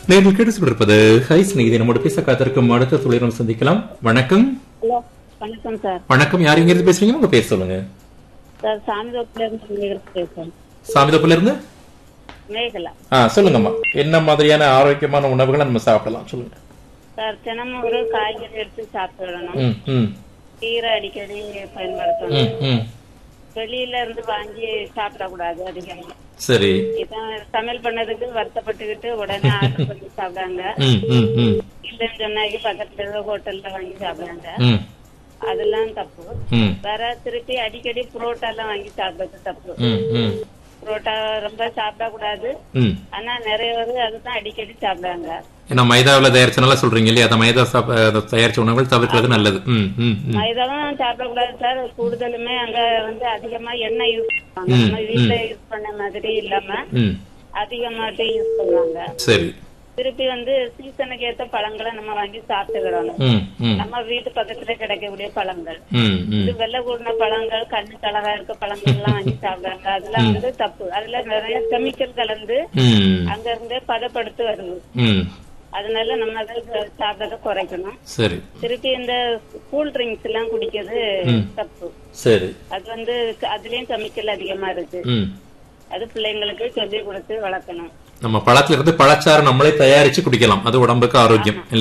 நேரில் கேட்டு கொண்டிருப்பது ஹை ஸ்நேகிதி நம்மோடு பேச காத்திருக்கும் அடுத்த தொழிலும் சந்திக்கலாம் வணக்கம் ஹலோ வணக்கம் சார் வணக்கம் யார் இங்க இருந்து பேசுறீங்க உங்க பேர் சொல்லுங்க சார் சாமிதோப்புல இருந்து மேகலா பேசுறேன் சாமிதப்புல இருந்து மேகலா ஆ சொல்லுங்கம்மா என்ன மாதிரியான ஆரோக்கியமான உணவுகளை நம்ம சாப்பிடலாம் சொல்லுங்க சார் தினமும் ஒரு காய்கறி எடுத்து சாப்பிடணும் ம் ம் கீரை அடிக்கடி பயன்படுத்தணும் ம் ம் வெளியில இருந்து வாங்கி சாப்பிடக்கூடாது அதிகமா சரி இதான் சமையல் பண்ணதுக்கு வருத்தப்பட்டுக்கிட்டு உடனே ஆர்டர் பண்ணி சாப்பிடாங்க ம் ம் ம் இல்லைன்னு சொன்னாக்கி பக்கத்துல இருக்க ஹோட்டல்ல வாங்கி சாப்பிடாங்க ம் அதெல்லாம் தப்பு ம் வேற திருப்பி அடிக்கடி புரோட்டா எல்லாம் வாங்கி சாப்பிடுறது தப்பு ம் ம் புரோட்டா ரொம்ப சாப்பிடக்கூடாது ம் ஆனா நிறைய பேர் அதுதான் அடிக்கடி சாப்பிடாங்க ஏன்னா மைதாவில் தயாரிச்சனால சொல்றீங்க இல்லையா அந்த மைதா சாப்ப- அதை தயாரிச்ச உணவுகள் தவிர்க்கிறது நல்லது ம் ம் ம் மைதாவும் சாப்பிடக்கூடாது சார் கூடுதலுமே அங்க வந்து அதிகமா எண்ணெய் யூஸ் பண்ணுவாங்க நம்ம வீட்டுல யூஸ் பண்ண மாதிரி இல்லாம ம் அதிகமாட்டு யூஸ் பண்ணுவாங்க சரி திருப்பி வந்து சீசனுக்கு ஏத்த பழங்களை நம்ம வாங்கி சாப்பிட்டுக்கிடணும் ம் ம் நம்ம வீட்டு பக்கத்துல கிடைக்கக்கூடிய பழங்கள் ம் ம் இது வெள்ளை கூடின பழங்கள் கண்ணுக்கு அழகா இருக்க பழங்கள் எல்லாம் வாங்கி சாப்பிடுறாங்க அதெல்லாம் வந்து தப்பு அதுல நிறைய கெமிக்கல் கலந்து ம் அங்க இருந்தே பதப்படுத்து வருது ம் அதனால நம்ம அதை சாப்பிடறத குறைக்கணும் சரி திருப்பி இந்த கூல் ட்ரிங்க்ஸ் எல்லாம் குடிக்கிறது தப்பு சரி அது வந்து அதுலயும் கெமிக்கல் அதிகமா இருக்கு ம் அது பிள்ளைங்களுக்கு சொல்லி கொடுத்து வளர்க்கணும் நம்ம பழத்துல இருந்து பழச்சாறு நம்மளே தயாரிச்சு குடிக்கலாம் அது உடம்புக்கு ஆரோக்கியம்